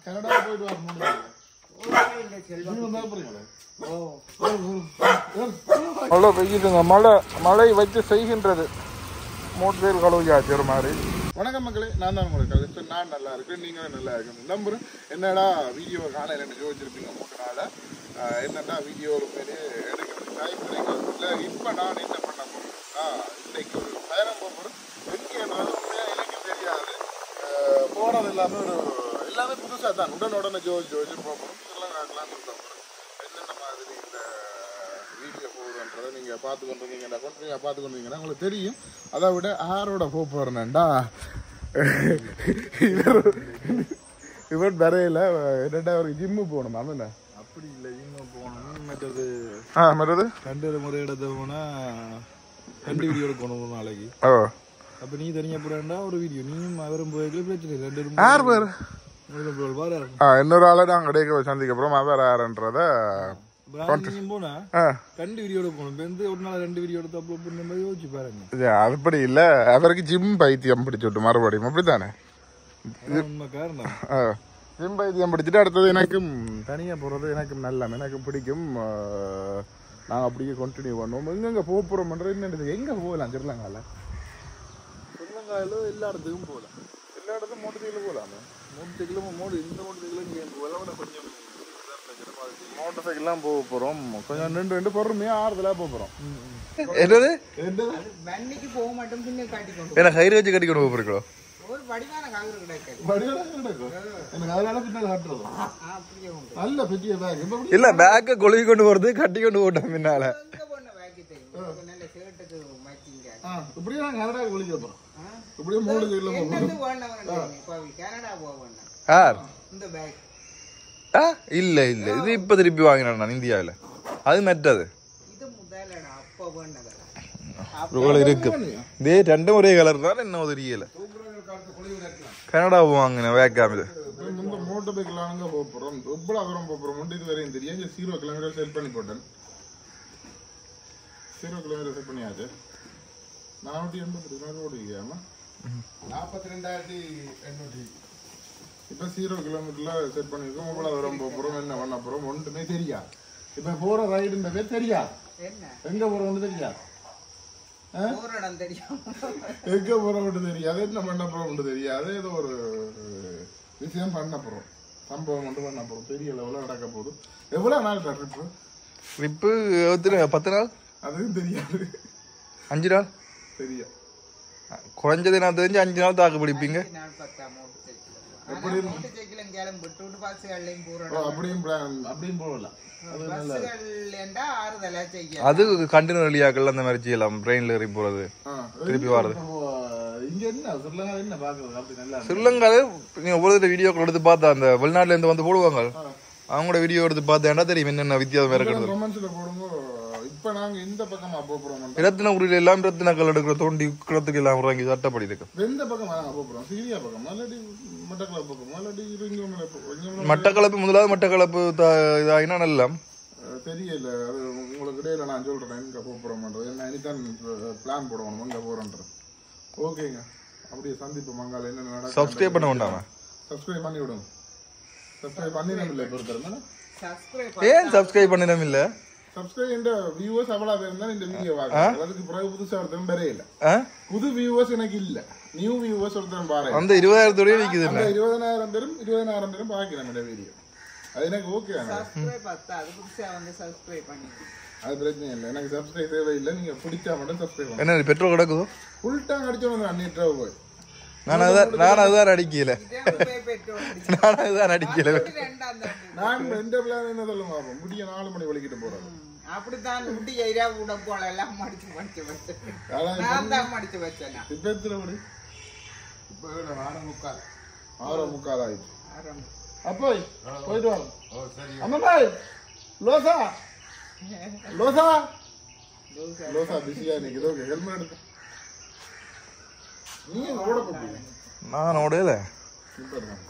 Canada போயிட்டு வரணும் நீங்க வந்தா போறீங்களே மழை பெய்யுதுங்க மழை மழை வச்சு செய்கின்றது மோட்டர் கழுவியாச்சு ஒரு மாதிரி வணக்கம் மக்களே நான் தான் உங்களுக்கு கழிச்சு நான் நல்லா இருக்கேன் நீங்களும் நல்லா இருக்கணும் நம்புறேன் என்னடா வீடியோ காலையில் என்ன யோசிச்சிருப்பீங்க மூணு நாள் என்னடா வீடியோ பேர் எடுக்கிறது டைம் கிடைக்கிறதுல இப்போ நான் என்ன பண்ண போறேன்னா இன்னைக்கு ஒரு பயணம் போக போகிறேன் எங்கேன்றது உண்மையாக எனக்கு தெரியாது அஹ் போறது எல்லாமே ஒரு எல்லாமே புதுசாக தான் உடனே உடனே ஜோதி ஜோதிச்சு போக போகிறோம் இதெல்லாம் காட்டலாம்னு இருக்கோம் என்னென்ன மாதிரி இந்த வீடியோ போகுதுன்றதை நீங்கள் பார்த்து கொண்டு வந்தீங்கன்னா கண்டினியூ பார்த்து கொண்டு வந்தீங்கன்னா உங்களுக்கு தெரியும் அதை விட ஆரோட போக போகிறேன்டா இவர் இவர் வரையில என்னடா ஒரு ஜிம்மு போகணும் அவன் அப்படி இல்லை இன்னும் போகணும் மற்றது ஆ மறது ரெண்டு முறை எடுத்த போனா ரெண்டு வீடியோ எடுக்கணும் ஒரு நாளைக்கு ஓ அப்ப நீ தனியா போறேன்டா ஒரு வீடியோ நீயும் அவரும் போய்க்கல பிரச்சனை இல்லை. ரெண்டு பேரும் யார் பேர் மூணு பேர் பாரு ஆ இன்னொரு ஆளை நாங்கள் இடையே சந்திக்க அப்புறம் அவர் யாருன்றத நீயும் போனா ஆ ரெண்டு வீடியோ எடுக்கணும் இப்போ வந்து ஒரு நாள் ரெண்டு வீடியோ எடுத்து அப்லோட் பண்ண மாதிரி யோசிச்சு பாருங்க இது அப்படி இல்லை அவருக்கு ஜிம் பைத்தியம் பிடிச்சு விட்டு மறுபடியும் அப்படித்தானே அதான் உண்மை காரணம் ஆ ஜிம் பைத்தியம் பிடிச்சிட்டு அடுத்தது எனக்கும் தனியாக போகிறது எனக்கும் நல்ல எனக்கும் பிடிக்கும் நாங்கள் அப்படியே கண்டினியூ பண்ணுவோம் எங்கெங்கே போக போகிறோம்ன்றது என்னது எங்கே போகலாம் திருலங்கால ஸ்ரீலங்காவில் எல்லா இடத்துக்கும் போகலாம் எல்லா இடத்தும் மோட்டர் சைக்கிள் போகலாமே மூணு சைக்கிளும் மூணு இந்த மூணு சைக்கிளும் இங்கே விளவட கொஞ்சம் மோட்டர் சைக்கிள்லாம் போக போகிறோம் கொஞ்சம் ரெண்டு ரெண்டு பொறுமையாக ஆறுதலாக போக போகிறோம் என்னது வன்னிக்கு போக மாட்டோம் பின்ன காட்டிக்கொண்டு என்ன கயிறு வச்சு கட்டி கொண்டு போகிறீங்களோ ஒரு வடிவான காங்கிரஸ் கிடைக்காது எனக்கு அதனால பின்னால் காட்டுறது அப்படியே உண்டு நல்ல பெரிய பேக் இப்போ இல்ல பேக்க கொழுவி கொண்டு போறது கட்டி கொண்டு போட்டோம் பின்னால எங்க போன வாக்கி தெரியும் இப்ப நல்ல ஷர்ட்டுக்கு மேட்சிங்க ஆ இப்படியே நான் கனடாவுக்கு ஒழிக்க போகிறோம் இப்படியே மூணு சைக்கிளில் போக என்னது வேண்டவன் இப்போ கனடா போக வேண்டாம் யார் இந்த பேக் ஆ இல்ல இல்ல இது இப்ப திருப்பி வாங்கினேன் நான் இந்தியாவில அது மெட்டது இது முதலடா அப்போ வேண்டதா இவ்வளவு இருக்கு இதே ரெண்டும் ஒரே கலர் தான் என்ன தெரியல கனடா வாங்கினேன் வேக்காம இது இந்த மோட்டர் பைக்லாங்க போக போகிறோம் எவ்வளோ தூரம் போக போகிறோம் இது வரையும் தெரியும் இங்கே ஜீரோ கிலோமீட்டர் செட் பண்ணி போட்டேன் ஜீரோ கிலோமீட்டர் செட் பண்ணியாச்சு நானூற்றி எண்பத்தி கிலோமீட்டர் ஓடிக்காம நாற்பத்தி ரெண்டாயிரத்தி எண்ணூற்றி இப்போ ஜீரோ கிலோமீட்டரில் செட் பண்ணியிருக்கோம் எவ்வளோ தூரம் போக போகிறோம் என்ன பண்ண போகிறோம் ஒன்றுமே தெரியா இப்போ போகிற ரைடுன்ற பேர் தெரியா என்ன எங்கே போகிறோம்னு தெரியா ஒரு இடம் தெரியும் எங்கே போகிறோம்னு தெரியாது என்ன பண்ண போகிறோம்னு தெரியாது ஏதோ ஒரு விஷயம் பண்ண போகிறோம் சம்பவம் ஒன்று பண்ண போகிறோம் பெரிய லெவலில் நடக்க போகுது எவ்வளோ நாள் ட்ரிப்பு ட்ரிப்பு எத்தனை பத்து நாள் அதுவும் தெரியாது அஞ்சு நாள் தெரியா குறைஞ்சது நான் தெரிஞ்சு அஞ்சு நாள் தாக்கு பிடிப்பீங்க நாள் பத்தா மோட்டர் சைக்கிள் மோட்டர் சைக்கிளும் கிளம்பி விட்டு விட்டு பஸ்ஸுகள்லையும் ஓ, போறோம் அப்படியும் plan- அப்படியும் போகலாம் பஸ்ஸுகள் ஏண்டா ஆறுதலா செய்ய அது கண்டினியூ வழியாக்கள் அந்த மாதிரி செய்யலாம் ட்ரெயின்ல ஏறி போறது ஆ, திருப்பி வர்றது. இப்போ, இங்க என்ன ஸ்ரீலங்கா என்ன பாக்குறது அப்படி நல்லா இருக்கு. ஸ்ரீலங்கால நீங்க ஒவ்வொரு வீடியோ எடுத்து பார்த்தா அந்த வெளிநாட்டுல இருந்து வந்து போடுவாங்க அவங்களோட வீடியோ எடுத்து பார்த்தேன்டா தெரியும் என்னென்ன வித்தியாசம் இருக்குது ரொமான்ஸ்ல போடும்போது இப்ப நாங்க இந்த பக்கமா போறோம் ரத்தின உரியில எல்லாம் ரத்தினக்கல் எடுக்கிற தோண்டி கிடத்துக்கு எல்லாம் இறங்கி சட்டப்படி இருக்கு எந்த பக்கம் நாங்க போறோம் சீரியா பக்கம் இல்லாட்டி மட்டக்களப்பு பக்கம் இல்லாட்டி இங்க இங்க மட்டக்களப்பு முதலாவது மட்டக்களப்பு த- இதாகினா நல்லா அஹ் தெரியல அது உங்களுக்கு இடையில நான் சொல்றேன் எங்க போறோம்ன்றது என்ன இனிதான் பிளான் போடணும் எங்க போறோன்றது ஓகேங்க அப்படியே சந்திப்பு மங்கால என்ன நடக்கும் சப்ஸ்கிரைப் பண்ண வேண்டாமா சப்ஸ்கிரைப் பண்ணி விடுங்க சப்ஸ்கிரைப் பண்ணிடணும் இல்லை பொறுத்தர் சப்ஸ்கிரைப் ஏன் சப்ஸ்கிரைப் பண்ணிடம் இல்ல சப்ஸ்கிரைப் இந்த வியூவர்ஸ் அவ்வளவு பேர் தான் இந்த வீடியோ பார்க்கணும் அதுக்கு பிறகு புதுசா ஒருத்தன் பெரிய இல்ல ஆ? புது வியூவர்ஸ் எனக்கு இல்ல நியூ வியூவர்ஸ் ஒருத்தன் பாரு அந்த இருபதாயிரத்தோடய விக்குது அந்த இருபதனாயிரம் பேரும் இருபதனாயிரம் பேரும் பாக்கிறேன் இந்த வீடியோ அது எனக்கு ஓகே சப்ஸ்கிரைப் பத்தா அது புதுசா வந்து சப்ஸ்கிரைப் பண்ணி அது பிரச்சனை இல்லை எனக்கு சப்ஸ்கிரைப் தேவை இல்லை நீங்க பிடிச்சா மட்டும் சப்ஸ்கிரைப் பண்ணுங்க என்ன பெட்ரோல் கிடக்குதோ ஃபுல் டேங்க் அடிச்சு வந்து அன்னிட்டு போய் நான் அதான் நான் அதுதான் அடிக்கல இதே பெட்ரோல் அடிச்சு நான் அதுதான் அடிக்கல ரெண்டாம் தான் நான் எந்த பிளான் என்ன சொல்லுங்க பாப்போம் முடிய நாலு மணி வலிக்கிட்டு போறேன் அப்படித்தான் முடி ஐயா கூட போல எல்லாம் மடிச்சு மடிச்சு வச்சேன் அதான் நான் தான் மடிச்சு வச்சேன் இப்ப எத்தனை மணி இப்போ ஆறு முக்கால் ஆறு முக்கால் ஆயிடுச்சு ஆரம் அப்போ போயிட்டு வாங்க அம்மா பாய் லோசா லோசா லோசா பிஸியா நிக்குது ஓகே ஹெல்மெட் எடுத்து நீ ஓட போறீங்க நான் ஓடையில சூப்பர் தான்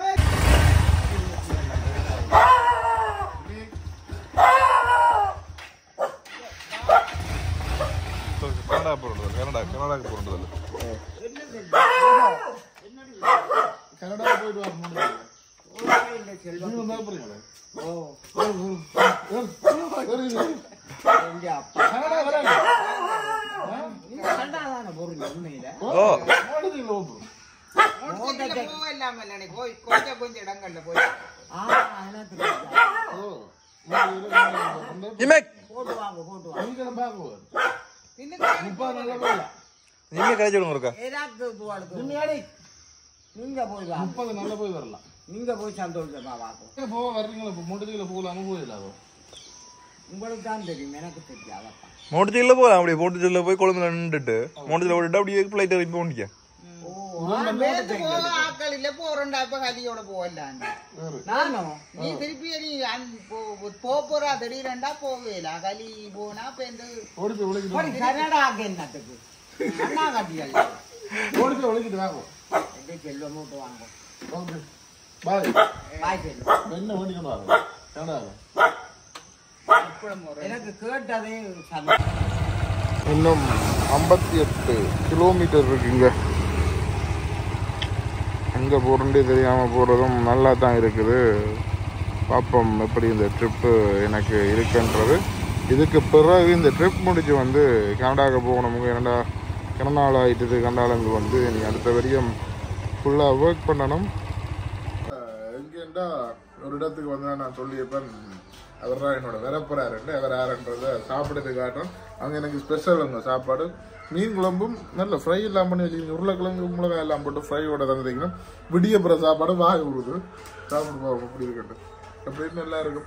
கனடா போறது கனடா கனடாக்கு போறது கனடா போயிட்டு வரணும் நாட்டு செல்வம் நீங்க பயப்படுறீங்களா? ஓ ஏறு, ஏறு, ஏறு, ஏறு, ஏறு. எங்க அப்பா கனடா வராங்க. நீங்க கண்டாதான பொருள் உண்மையில ஓ ஓடுதீங்களா ஒப்பு? மோட்டர் போகலாம இல்லை போய் கொஞ்சம் கொஞ்சம் இடங்கள்ல போய் ஆ அதெல்லாம் தெரியாது. ஓ, மூணு பேரும் அந்த இமேக் போட்டு வாங்க போட்டு வாங்க நீங்களும் பார்க்குவோம். இன்னும் முப்பது நாள்ல போகலாம். நீங்க கழிச்சு விடுங்க ஒருக்கா ஏதாக்கு போவாளுக்கு நீங்க போய் வாங்க முப்பது நாள்ல போய் வரலாம் நீங்க போய் சந்தோஷமா வாங்க எங்க போக வர்றீங்களா இப்போ மூட்டை போகலாம போயிடலாம் உங்களுக்கு தான் தெரியும் எனக்கு தெரியாதப்பா மோட்டச்சில்ல போகலாம் அப்படியே போட்டுச்சில்ல போய் கொழும்புல நின்றுட்டு மோட்டச்சில் போட்டுட்டு அப்படியே பிளைட் இறக்கி போண்டிக்க வேந்து போக ஆட்கள் இல்ல போறோம்டா இப்ப கலியோட போகலான்னு நானும் நீ திருப்பி நீ அந்~ போ- போ போறா திடீரெண்டா போவேல கலி போனா இப்ப இந்த ஓடி போய் விளைக்கிட்டு போடி கனடா என்னத்துக்கு அண்ணா கட்டியல் ஓடி போய் விளைக்கிட்டு வாங்க எப்படி செல்வம் மூட்டு வாங்க ஓகே பாய் பாய் செல்வம் என்ன வேண்டிக்கணும் வாங்க கனடாவில் எனக்கு கேட்டதே சந்தோஷம். இன்னும் ஐம்பத்தி எட்டு கிலோமீட்டர் இருக்குங்க எங்கே போகிறோன்றே தெரியாமல் போகிறதும் நல்லா தான் இருக்குது பார்ப்போம் எப்படி இந்த ட்ரிப்பு எனக்கு இருக்குன்றது இதுக்கு பிறகு இந்த ட்ரிப் முடிச்சு வந்து கனடாவுக்கு போகணும் என்னடா கனநாள் ஆகிட்டது கனடாலங்க வந்து நீ அடுத்த வரையும் ஃபுல்லாக ஒர்க் பண்ணணும் எங்கேண்டா ஒரு இடத்துக்கு வந்து நான் சொல்லியிருப்பேன் அவர் தான் என்னோட விரப்புறாருன்னு அவர் யாருன்றத சாப்பிடுறது காட்டும் அங்கே எனக்கு ஸ்பெஷல் அங்கே சாப்பாடு மீன் குழம்பும் நல்ல ஃப்ரை எல்லாம் பண்ணி வச்சுக்கிங்க உருளைக்கிழங்கு மிளகாய் எல்லாம் போட்டு ஃப்ரையோட தந்துட்டீங்கன்னா விடிய பிற சாப்பாடு வாய் விடுது சாப்பிட்டு போவோம் அப்படி இருக்கட்டும் அப்படின்னு நல்லா இருக்கும்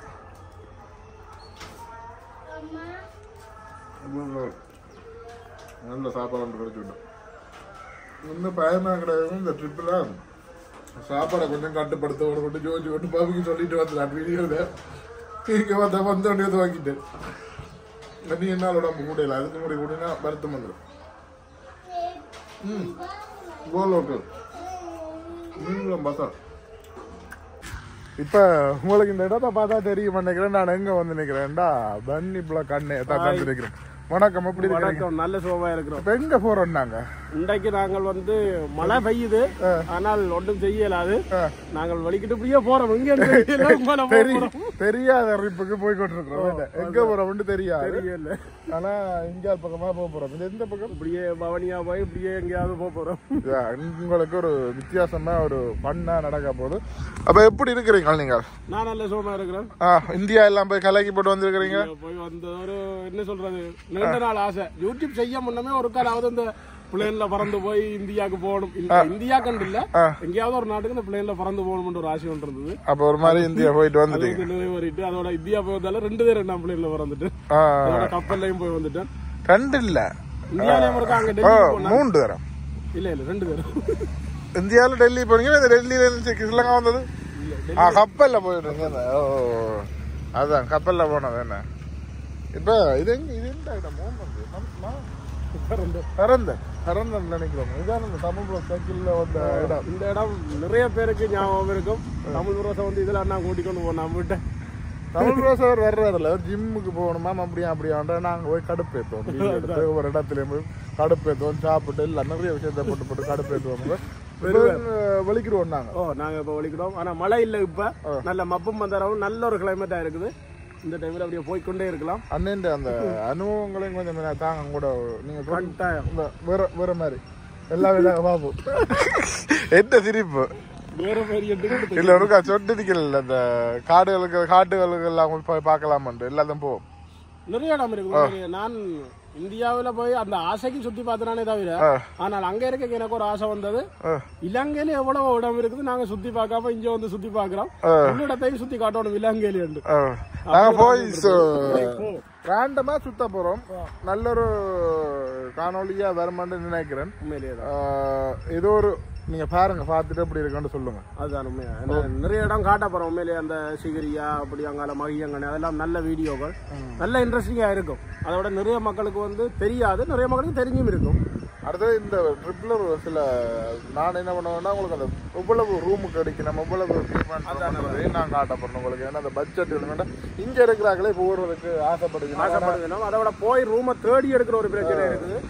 நல்ல சாப்பாடு ஒன்று கிடைச்சிட்டோம் இன்னும் பயமாக கிடையாது இந்த ட்ரிப்பில் சாப்பாடை கொஞ்சம் கட்டுப்படுத்த ஒரு கொண்டு ஜோஜி கொண்டு பாபிக்கு சொல்லிட்டு வந்துடலாம் வீடியோவில் இங்கே வந்த வந்தோடனே வாங்கிட்டேன் நீ என்னால் உடம்பு கூடையில அதுக்கு முடி கூடினா வருத்தம் வந்துடும் ம் கோல் ஹோட்டல் நீங்களும் பசார் இப்போ உங்களுக்கு இந்த இடத்த பார்த்தா தெரியும் நினைக்கிறேன் நான் எங்கே வந்து நிற்கிறேன்டா பன்னிப்புல கண்ணே தான் கண்டு நிற்கிறேன் வணக்கம் எப்படி இருக்கிறீங்க வணக்கம் நல்ல சுகமா இருக்கிறோம் இப்போ எங்கே போகிறோம் நாங்கள் இன்றைக்கு நாங்கள் வந்து மழை பெய்யுது ஆனால் ஒன்றும் செய்யலாது நாங்கள் வலிக்கிட்டு இப்படியே போறோம் இங்க இருந்து தெரியல, மழை போக தெரி போறோம். தெரியாத அறிவிப்புக்கு போய் கொண்டிருக்கிறோம் எங்க போறோம்னு தெரியாது தெரியல ஆனா இங்க பக்கமா போக போறோம் இது எந்த பக்கம் இப்படியே பவனியா போய் இப்படியே எங்கேயாவது போக போறோம் இதா, உங்களுக்கு ஒரு வித்தியாசமா ஒரு பண்ணா நடக்க போகுது அப்ப எப்படி இருக்கிறீங்க நீங்க நான் நல்ல சுகமா இருக்கிறேன் ஆ, இந்தியா எல்லாம் போய் கலக்கி போட்டு வந்திருக்கிறீங்க இங்க போய் வந்த ஒரு என்ன சொல்றது நீண்ட நாள் ஆசை யூடியூப் செய்ய முன்னமே ஒரு காலாவது இந்த பிளேன்ல பறந்து போய் இந்தியாவுக்கு போகணும் இந்த இந்தியா கண்டு இல்ல எங்கேயாவது ஒரு நாட்டுக்கு இந்த பிளேன்ல பறந்து போகணும்னு ஒரு ஆசை ஒன்று இருந்தது அப்ப ஒரு மாதிரி இந்தியா போயிட்டு அது வந்துட்டீங்க வந்து நிறைவேறிட்டு அதோட இந்தியா போய் வந்தாலும் ரெண்டு பேரும் நான் பிளேன்ல பறந்துட்டு ஆ, அதோட கப்பல்லையும் போய் வந்துட்டேன் ரெண்டு இல்ல இந்தியாலயும் இருக்கா அங்க ஓ, டெல்லி போனா மூன்று தரம் இல்ல இல்ல ரெண்டு பேரும் இந்தியாவில் டெல்லி போனீங்க இந்த டெல்லியில இருந்து கிருஷ்ணங்கா வந்தது ஆ கப்பல்ல போயிட்டு ஓ அதான் கப்பல்ல போனது என்ன இப்ப இது எங்க இது எந்த இடம் மோமந்து பரந்தன் பரந்தன் நினைக்கிறோம் இதான் இந்த தமிழ் சைக்கிள்ல வந்த இடம் இந்த இடம் நிறைய பேருக்கு ஞாபகம் இருக்கும் தமிழ் புரோசை வந்து இதுல நான் கூட்டிக் கொண்டு போனேன் விட்டேன் தமிழ் ரோசர் வர்றதில்ல ஜிம்முக்கு போகணுமா அப்படியா அப்படியாண்ட நாங்க போய் கடுப்பேற்றுவோம் leave எடுத்து ஒவ்வொரு இடத்துலயும் போய் கடுப்பேற்றுவோம் சாப்பிட்டு எல்லாம் நிறைய விஷயத்த போட்டு போட்டு கடுப்பேற்றுவோம் வலிக்கிடுவோம் நாங்க ஓ நாங்க இப்ப வலிக்கிறோம் ஆனா மழை இல்ல இப்ப நல்ல மப்பும் மந்தாராவும் நல்ல ஒரு கிளைமேட்டா இருக்குது இந்த டைம்ல அப்படியே போய்க்கொண்டே இருக்கலாம் அண்ணன் அந்த அனுபவங்களையும் கொஞ்சம் என்ன தாங்க கூட நீங்க சொல்லு- கட்டாயம் இந்த வேற வேற மாதிரி எல்லா வித பாப்போம் என்ன சிரிப்பு வேற பெரிய எடுத்துக்கிட்டு இல்ல ஒருக்கா சொட்டு அந்த காடுகளுக்கு காட்டுகளுக்கு எல்லாம் போய் பார்க்கலாமன்ட்டு எல்லாத்தையும் போவோம் நிறைய இடம் இருக்கு நான் இந்தியாவுல போய் அந்த ஆசைக்கு சுத்தி பார்த்தனானே தவிர ஆனால் அங்க இருக்க எனக்கு ஒரு ஆசை வந்தது இலங்கையில எவ்வளவு இடம் இருக்குது நாங்க சுத்தி பார்க்காம இங்க வந்து சுத்தி பார்க்கிறோம் இன்னும் இடத்தையும் சுத்தி காட்டணும் இலங்கையில இருந்து ஆ. நாங்க போய் ரேண்டமா சுத்த போறோம் நல்ல ஒரு காணொலியா வருமான்னு நினைக்கிறேன் உண்மையிலேயே தான். ஆ, ஏதோ ஒரு நீங்க பாருங்க பார்த்துட்டு எப்படி இருக்குன்னு சொல்லுங்க அதுதான் உண்மையா ஏன்னா நிறைய இடம் காட்ட போறோம் உண்மையிலேயே அந்த சிகிரியா அப்படி அங்கால மகியங்கனை அதெல்லாம் நல்ல வீடியோக்கள் நல்ல இன்ட்ரெஸ்டிங்கா இருக்கும் அதோட நிறைய மக்களுக்கு வந்து தெரியாது நிறைய மக்களுக்கு தெரிஞ்சும் இருக்கும் அடுத்தது இந்த ட்ரிப்ல ஒரு சில நான் என்ன பண்ணுவேன்னா உங்களுக்கு அந்த எவ்வளவு ரூமுக்கு அடிக்கணும் எவ்வளவு பேமெண்ட் நான் காட்ட போறேன் உங்களுக்கு ஏன்னா அந்த பட்ஜெட் வேணும்னா இங்க இருக்கிறாங்களே போறதுக்கு ஆசைப்படுது ஆசைப்படுவேணும் அதோட போய் ரூமை தேடி எடுக்கிற ஒரு பிரச்சனை இருக்குது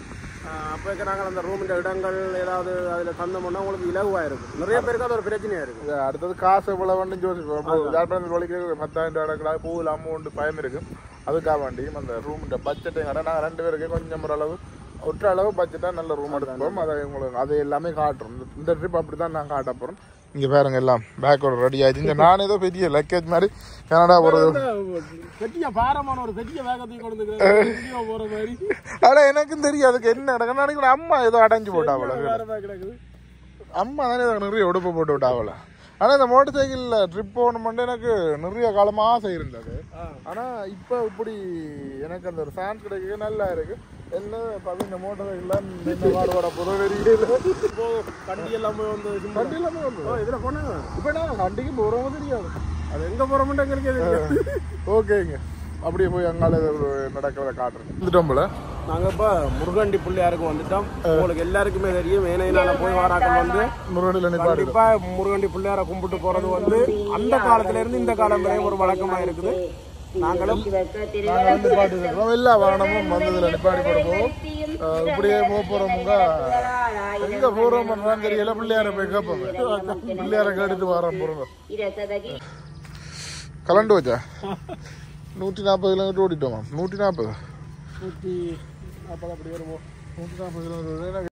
அப்போ நாங்கள் அந்த ரூமின் இடங்கள் ஏதாவது அதில் தந்தோம்னா உங்களுக்கு இலகுவாக இருக்கும் நிறைய பேருக்கு அது ஒரு பிரச்சனையாக இருக்கும் இது அடுத்தது காசு எவ்வளவு வந்து யோசிப்போம் ஜாழ்ப்பாணத்தில் வலிக்கிறது பத்தாயிரம் ரூபாய் கிடக்கலாம் பூவில் அமௌண்ட் பயம் இருக்கு அதுக்காக வேண்டியும் அந்த ரூம் பட்ஜெட்டையும் கடை நாங்கள் ரெண்டு பேருக்கு கொஞ்சம் ஓரளவு ஒற்ற அளவு பட்ஜெட்டாக நல்ல ரூம் எடுப்போம் அதை உங்களுக்கு அதை எல்லாமே காட்டுறோம் இந்த- இந்த ட்ரிப் அப்படி தான் நான் காட்ட போகிறோம் இங்கே பாருங்க எல்லாம் பேக்கோட ரெடி ஆயிடுச்சு இந்த நான் ஏதோ பெரிய லக்கேஜ் மாதிரி கனடா போகிறது பெரிய பாரமான ஒரு பெரிய வேகத்தை கொண்டு வந்து போகிற மாதிரி ஆனால் எனக்கும் தெரியும் அதுக்கு என்ன நடக்கும் நாளைக்கு அம்மா ஏதோ அடைஞ்சு போட்டா அவ்வளோ வேற பேக் கிடக்குது அம்மா தானே இதுக்கு நிறைய உடுப்பு போட்டு விட்டாவல ஆனால் இந்த மோட்டர் சைக்கிளில் ட்ரிப் போகணுமெண்டு எனக்கு நிறைய காலமாக ஆசை இருந்தது ஆனால் இப்போ இப்படி எனக்கு அந்த ஒரு சான்ஸ் கிடைக்க நல்லா இருக்கு என்ன பார்த்து இந்த மோட்டர் சைக்கிளில் இந்த மாடோட புறவெறியில் இப்போ கண்டி எல்லாம் போய் வந்து சும்மா- வண்டி எல்லாமே வந்து ஓ இதில் போனாங்க இப்போ நான் வண்டிக்கு போகிறவங்க தெரியாது அது எங்கே போகிறோம்னு எங்களுக்கு தெரியும் ஓகேங்க அப்படியே போய் அங்கால நடக்கிறத காட்டுறேன் வந்துட்டோம் போல நாங்கள் இப்போ முருகண்டி பிள்ளையாருக்கு வந்துட்டோம் உங்களுக்கு எல்லாருக்குமே தெரியும் ஏனையினால போய் வாராக்கள் வந்து முருகனில் நிப்பாடு கண்டிப்பா முருகண்டி பிள்ளையாரை கும்பிட்டு போறது வந்து அந்த காலத்துல இருந்து இந்த காலம் வரையும் ஒரு வழக்கமா இருக்குது நாங்களும் நாங்கள் வந்து பாட்டு இருக்கிறோம் எல்லா வாகனமும் வந்ததில் நிப்பாடி போடுவோம் இப்படியே போக போகிறோமுங்க எங்கே போகிறோம் தெரியல பிள்ளையார போய் கேட்போம் பிள்ளையார கேட்டுட்டு வரோம் போகிறோம் கலண்டு வச்சா நூற்றி நாற்பது கிலோமீட்டர் ஓடிட்டோமா நூற்றி நாற்பது நூற்றி நாற்பது அப்படி வருவோம் நூற்றி நாற்பது கிலோமீட்டர்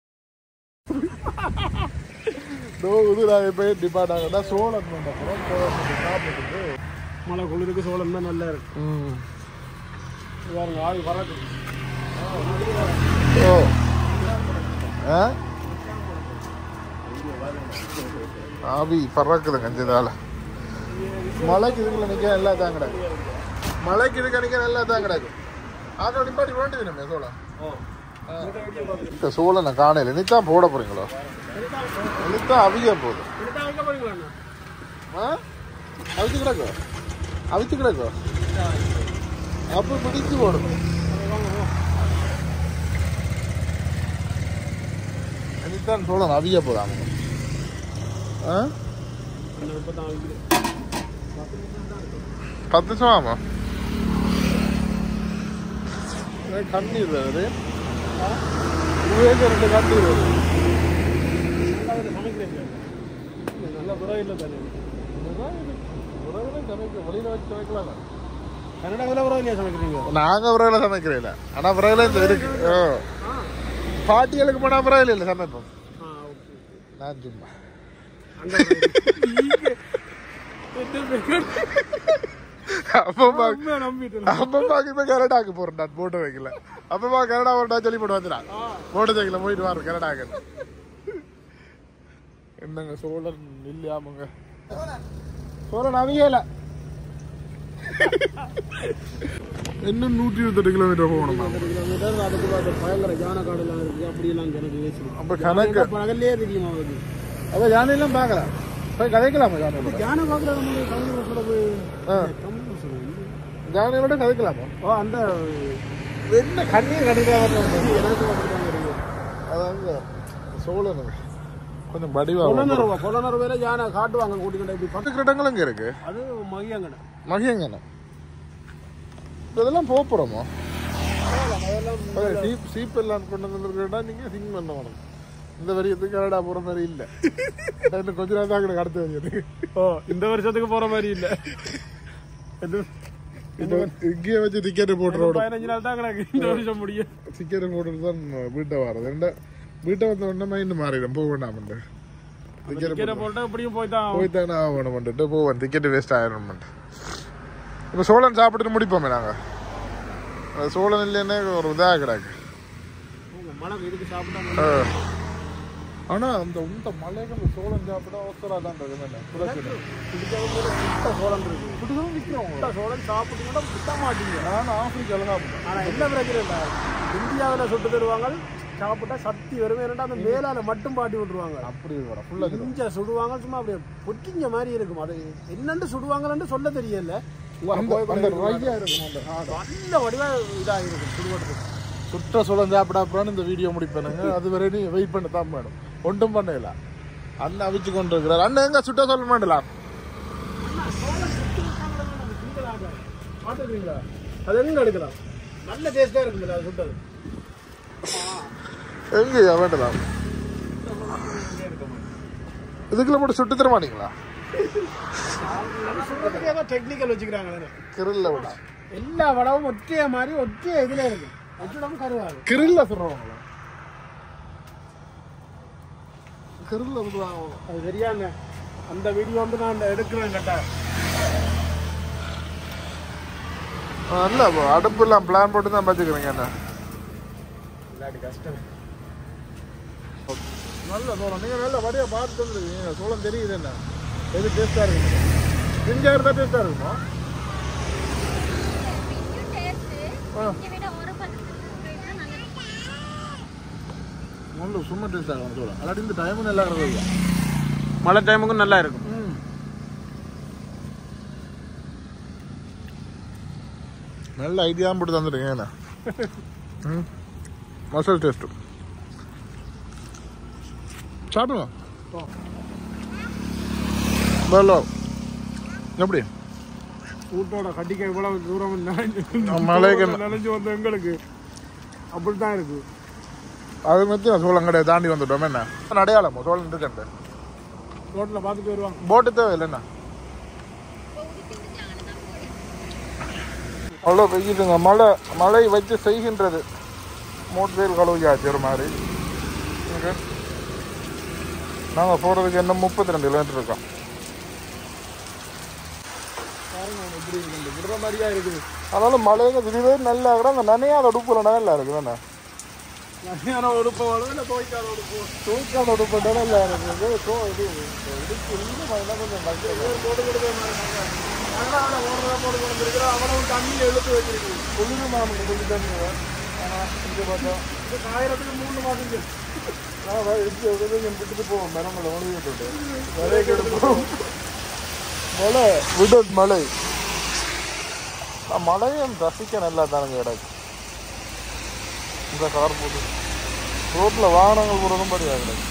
டோ இது நாங்கள் போய் டிபார்ட் ஆகிட்டா சோழன் பண்ணுறோம் சோழன் சாப்பிட்டுட்டு மழை குளிருக்கு சோளம் தான் நல்லா இருக்கு ம் பாருங்க ஆவி பறக்கு ஓ ஆ ஆவி பறக்குது கஞ்சதால மழைக்கு இதுக்குள்ள நிக்க நல்லா தான் கிடக்கு மழைக்கு இதுக்கு நிக்க நல்லா தான் கிடக்கு ஆக நிப்பாட்டி வேண்டியது நம்ம சோளம் இந்த சோளனை காணையில் இனித்தான் போட போறீங்களோ இனித்தான் அவிய போகுது ஆ அவிச்சு கிடக்கோ அவிச்சு கிடக்கோ அப்போ பிடிச்சு போடணும் இனித்தான் சோளம் அவிய போதாங்க ஆ பத்து நிமிஷம் ஆமா கண்ணீர் வருது ரெண்டு கண்ணீர் வருது நல்ல புறவில்லை தானே வெளியில வச்சு சமைக்கலாம் கன்னடாவில் புறவில்லையா சமைக்கிறீங்க நாங்க விரைவில் சமைக்கிறேன் ஆனா விரைவில் இந்த இருக்கு ஓ. பாட்டிகளுக்கு போனா விரைவில் இல்லை சமைப்போம் ஆ ஓகே நான் சும்மா அப்பா நம்பிட்டு அப்பப்பாக்கு இப்ப கனடாக்கு போறேன் நான் போட்டு வைக்கல அப்பப்பா கனடா போட்டா சொல்லி போட்டு வந்துடான் போட்டு வைக்கல போயிட்டு வாரு கனடாக்கு என்னங்க சோழன் இல்லையாமுங்க சோழன் அவியல இன்னும் நூற்றி இருபத்தெட்டு கிலோமீட்டர் போகணுமா கிலோமீட்டர் அதுக்கு பார்த்து பயங்கர ஜான காடுலாம் இருக்கு அப்படியெல்லாம் எனக்கு பேசணும் அப்ப கணக்கு பகல்லே தெரியுமா அவருக்கு அப்ப யானையெல்லாம் பார்க்கலாம் போய் கதைக்கலாமா யானை ஜான பார்க்குற நம்ம தமிழ் பஸ்ஸில் போய் ஆ. தமிழ் பஸ்ஸில் யானையோட கதைக்கலாமா ஓ அந்த என்ன கண்ணீர் கடிதம் எனக்கு அப்படிதான் இருக்கு அதாங்க சோழன் கொஞ்சம் வடிவா கொலனருவா கொலனர் வேற யானை காட்டுவாங்க கூட்டிக்கிட்ட இப்படி பத்து பத்து இடங்கள் இங்க இருக்கு அது மகியங்கடை மகியங்கண்ணா இதெல்லாம் போக போறோமா சீப் சீப் எல்லாம் கொண்டு வந்துருக்கா நீங்க சிங் பண்ண வேணும் இந்த வரியத்துக்கு கனடா போற மாதிரி இல்ல இன்னும் கொஞ்ச நாள் தான் கிடக்கு அடுத்த வரியத்துக்கு ஓ இந்த வருஷத்துக்கு போற மாதிரி இல்ல இப்போ இங்கேயே வச்சு டிக்கெட் போட்டுருவோம் பதினஞ்சு நாள் தான் கிடக்கு இந்த வருஷம் முடியும் டிக்கெட் போட்டுட்டு தான் வீட்டை வர்றது ரெண்டா வீட்டை வந்த உடனே மைண்ட் மாறிடும் போக வேண்டாம் டிக்கெட் டிக்கெட்டை போட்டு இப்படியும் போய் தான் போய் தானே ஆகணும் பண்ணிட்டு போவேன் டிக்கெட் வேஸ்ட் ஆயிடும் இப்போ சோழன் சாப்பிட்டுட்டு முடிப்போமே நாங்கள் அது சோழன் இல்லைன்னே ஒரு இதாக கிடக்கு மழை இதுக்கு சாப்பிட்டாங்க ஆ. ஆனா அந்த இந்த மலைக்கு அந்த சோழன் சாப்பிட அவசரா தான் இருக்கு சோழன் இருக்கு புட்டா சோழன் சாப்பிட்டீங்கன்னா புட்ட மாட்டீங்க நான் ஆப்பிரிக்கால சாப்பிட்டேன் ஆனா என்ன பிரச்சனை இல்ல இந்தியாவுல சுட்டு தருவாங்க சாப்பிட்டா சக்தி வரும் ஏன்னா அந்த மேலால மட்டும் பாட்டி விட்டுருவாங்க அப்படி வர ஃபுல்லா இஞ்ச சுடுவாங்க சும்மா அப்படியே பொட்டிஞ்ச மாதிரி இருக்கும் அது என்னன்னு சுடுவாங்கன்னு சொல்ல தெரியல அந்த அந்த ரையா இருக்கும் அந்த நல்ல வடிவா இதா இருக்கும் சுடுவதுக்கு சுற்ற சோழன் சாப்பிட அப்புறம் இந்த வீடியோ முடிப்பேனுங்க அது வரை நீ வெயிட் பண்ண தான் வேணும் ஒன்றும் பண்ணல அண்ணன் அவிச்சு கொண்டு இருக்கிறார் அண்ணன் எங்க சுட்ட சொல்ல மாட்டலாம் பாத்துக்கிறீங்களா அது எங்க எடுக்கலாம் நல்ல டேஸ்டா இருக்குல்ல அது சுட்டது எங்கேயா வேண்டலாம் இதுக்குள்ள போட்டு சுட்டு தர மாட்டீங்களா டெக்னிக்கல் வச்சுக்கிறாங்க கிரில்ல விட எல்லா வடமும் ஒற்றைய மாதிரி ஒற்றைய இதுல இருக்கு ஒற்றிடம் கருவாது கிரில்ல சொல்றவங்களா கிரில்ல விடுவாங்க அது தெரியாம அந்த வீடியோ வந்து நான் எடுக்கிறேன் கேட்டா இல்ல அடுப்பு எல்லாம் பிளான் போட்டு தான் வச்சுக்கிறீங்க என்ன இல்லாட்டி கஷ்டம் நல்ல சோளம் நீங்க நல்ல வடியா பார்த்து வந்துருக்கீங்க சோளம் தெரியுது என்ன எது டேஸ்டா இருக்கு செஞ்சா இருந்தா டேஸ்டா இருக்குமா நல்ல சும்மா டேஸ்டா இருக்கும் சோளம் அல்லாட்டி இந்த டைம் நல்லா இருக்கும் மழை டைமுக்கும் நல்லா இருக்கும் நல்ல ஐடியா போட்டு தந்துருக்கீங்க என்ன ம் மசால் டேஸ்ட்டு சாப்பிடுங்க பரலோ எப்படி வீட்டோட கட்டிக்க இவ்வளவு தூரம் நனைஞ்சு மழைக்கு நனைஞ்சு வந்த எங்களுக்கு அப்படித்தான் இருக்கு அது மத்தி சோளம் கடையை தாண்டி வந்துட்டோம் என்ன அடையாளமோ சோளம் இருக்கேன் ரோட்ல பார்த்துட்டு வருவாங்க போட்டு தேவையில்லை என்ன அவ்வளோ பெய்யுதுங்க மழை மழை வச்சு செய்கின்றது மோட்டர் கழுவியாச்சு ஒரு மாதிரி நாங்கள் போகிறதுக்கு என்ன முப்பத்தி ரெண்டு கிலோமீட்டர் இருக்கோம் எப்படி இருக்கு விடுற மாதிரியா இருக்குது அதனால மழைங்க திடீர்னு நல்லா இருக்கிற அந்த நனையாத உடுப்புல நல்லா இருக்குது என்ன மத்தியான உடுப்பு வரும் இல்லை துவைக்காத உடுப்பு தூக்காத உடுப்பு நல்லா இருக்குது சோ இது இடுப்பு இன்னும் என்ன கொஞ்சம் கஷ்டம் போட்டுக்கிட்டு அதனால ஓடுறதா போட்டு கொண்டிருக்கிறோம் அவனும் தண்ணியில் இழுத்து வச்சிருக்கு குளிர் மாமன் கொஞ்சம் தண்ணி ஆனால் இங்கே பார்த்தா இது ஆயிரத்துக்கு மூணு மாதம் நான் எடுத்து எவ்வளோ விட்டுட்டு போவோம் மரங்களை உணவு விட்டுட்டு நிறைய கெடுப்போம் மழை விடட் மழை நான் மழையும் ரசிக்க நல்லா தானுங்க கிடக்கு இந்த கார் போட்டு ரோட்டில் வாகனங்கள் போகிறதும் படியாக கிடக்கு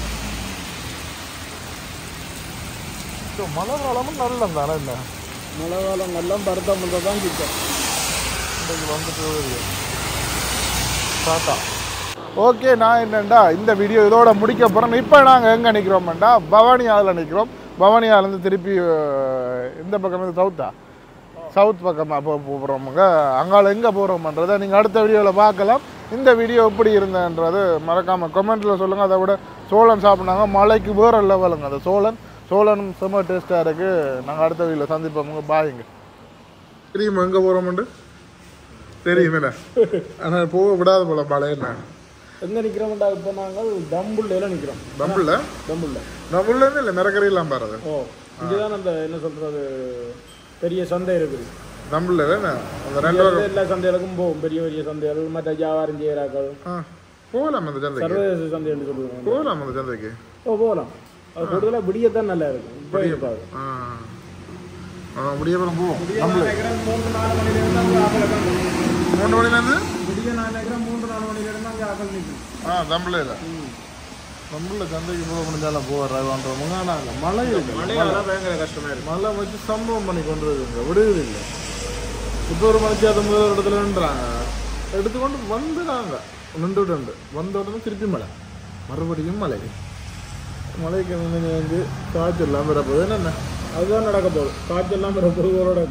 இந்த மழை காலமும் நல்ல தானே என்ன மழை காலம் எல்லாம் பருத்தா முந்தா தான் கிட்டோம் இன்றைக்கு வந்துட்டு டாட்டா ஓகே நான் என்னண்டா இந்த வீடியோ இதோட முடிக்க போகிறோம் இப்போ நாங்கள் எங்கே நிற்கிறோம்டா பவானியாவில் நிற்கிறோம் பவானியாவிலேருந்து திருப்பி அஹ், இந்த பக்கம் இருந்து சவுத்தா சவுத் பக்கமாக போ போகிறோமுங்க அங்கால எங்கே போகிறோம்ன்றதை நீங்கள் அடுத்த வீடியோவில் பார்க்கலாம் இந்த வீடியோ எப்படி இருந்ததுன்றது மறக்காமல் கமெண்ட்டில் சொல்லுங்கள் அதை விட சோளன் சாப்பிட்னாங்க மலைக்கு வேறு லெவலுங்க அந்த சோளன் சோளனும் செம்ம டேஸ்ட்டாக இருக்குது நாங்கள் அடுத்த வீடியோவில் சந்திப்போமுங்க பாயுங்க தெரியுமா எங்கே போகிறோம்ண்டு தெரியுமே ஆனால் போக விடாத போல மழை என்ன எங்க நிக்கிறோம்டா இப்போ நாங்கள் தம்புள்ளையில நிக்கிறோம் நம்மள தம்புள்ள நம்மள இல்லை மிரக்கரையெல்லாம் பாருது ஓ இங்கதான் அந்த என்ன சொல்றது பெரிய சந்தை இருக்குது நம்மள என்ன அந்த ரெண்டு இங்க எல்லா சந்தைகளுக்கும் போகும் பெரிய பெரிய சந்தைகள் மற்ற வியாபாரம் செய்யறாக்கள் ஆ போகலாம் அந்த சந்தைக்கு சர்வதேச சந்தை என்று சொல்லுவாங்க போகலாம் அந்த சந்தைக்கு ஓ போகலாம் அது கூடுதலாக விடியத்தான் நல்லா இருக்கும் இப்போ இருக்காது ஆ ஆ முடியப்புறம் போவோம் நம்மள மூன்று நாலு மணில இருந்து அங்கே ஆக்களை தான் மூணு மணிலேருந்து விடிய நான் நினைக்கிறேன் மூன்று நாலு மணில இருந்து அங்கே ஆக்கள் நிற்கும் ஆ நம்மள இல்லை நம்மள சந்தைக்கு போக முடிஞ்சாலும் போடுறாங்கன்றவங்க நாங்கள் மழை இருக்கு மழையால பயங்கர கஷ்டமா இருக்கு மழை வச்சு சம்பவம் பண்ணி கொண்டு வருதுங்க விடுவது இல்லை இப்போ ஒரு மணிக்கு அது முதல் இடத்துல நின்றாங்க எடுத்துக்கொண்டு வந்துடாங்க நின்றுட்டு உண்டு வந்த உடனே திருப்பி மழை மறுபடியும் மழை மழைக்கு வந்து வந்து காய்ச்சல் எல்லாம் வரப்போகுது என்ன அதுதான் நடக்க போகுது காய்ச்சல்லாம் வர பொருளோட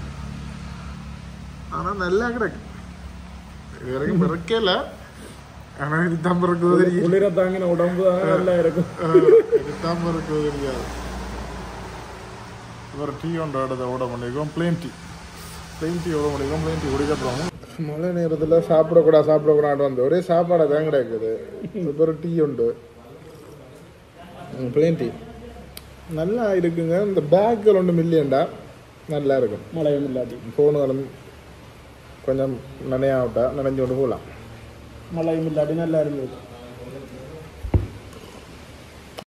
ஆனால் நல்லா கிடக்கு இது வரைக்கும் பிறக்கல ஆனால் இதுதான் பிறக்குது தெரியும் குளிர தாங்கின உடம்பு தான் நல்லா இருக்கும் இதுதான் பிறக்குது தெரியாது இவர் டீ ஒன்று இடத்த ஓட பண்ணியிருக்கோம் பிளேன் டீ பிளேன் டீ ஓட பண்ணியிருக்கோம் பிளேன் டீ குடிக்க போகிறோம் மழை நேரத்தில் சாப்பிடக்கூடாது சாப்பிடக்கூடாது வந்து ஒரே சாப்பாடை தான் கிடைக்குது இப்போ ஒரு டீ உண்டு பிளேன் டீ நல்லா இருக்குங்க இந்த பேக்கில் ஒன்று மில்லியன்டா நல்லா இருக்கும் மழையும் இல்லாட்டி ஃபோனுகளும் கொஞ்சம் நனையாவிட்டா நனைஞ்சு கொண்டு போகலாம் மழையும் இல்லாட்டி நல்லா இருந்தது